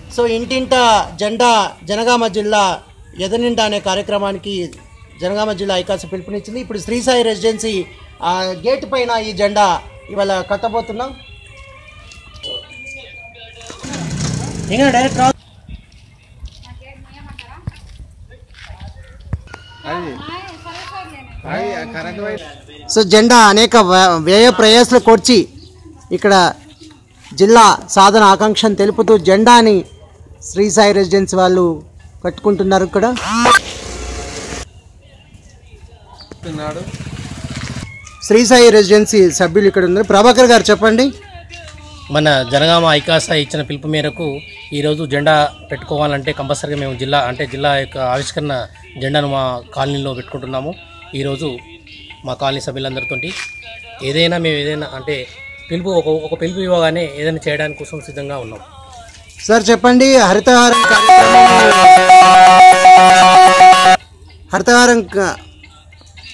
so ఇంటింట జెండా జనగామ జిల్లా ఎదనిండా అనే కార్యక్రమానికి జనగామ జిల్లా ఐకాస పిలుపునిచ్చింది ఇప్పుడు శ్రీసాయి రెసిడెన్సీ ఆ గేట్ పైన ఈ జెండా ఇవాళ కట్టబోతున్నాం ఇంకా డైరెక్ట్ రా సో జెండా అనేక వ- వ్యయ ప్రయాసలు కోర్చి ఇక్కడ జిల్లా సాధన ఆకాంక్షను తెలుపుతూ జెండాని శ్రీ సాయి రెసిడెన్సీ వాళ్ళు కట్టుకుంటున్నారు ఇక్కడ శ్రీ సాయి రెసిడెన్సీ సభ్యులు ఇక్కడ ఉన్నారు ప్రభాకర్ గారు చెప్పండి మన జనగామ ఐకాస ఇచ్చిన పిలుపు మేరకు ఈరోజు జెండా పెట్టుకోవాలంటే కంపల్సరీగా మేము జిల్లా అంటే జిల్లా యొక్క ఆవిష్కరణ జెండాను మా కాలనీలో పెట్టుకుంటున్నాము ఈరోజు మా కాలనీ సభ్యులందరితో ఏదైనా మేము ఏదైనా అంటే పిలుపు ఒక ఒక పిలుపు ఇవ్వగానే ఏదైనా చేయడానికి కోసం సిద్ధంగా ఉన్నాం సార్ చెప్పండి హరితహారం కార్యక్రమం హరితహారం క-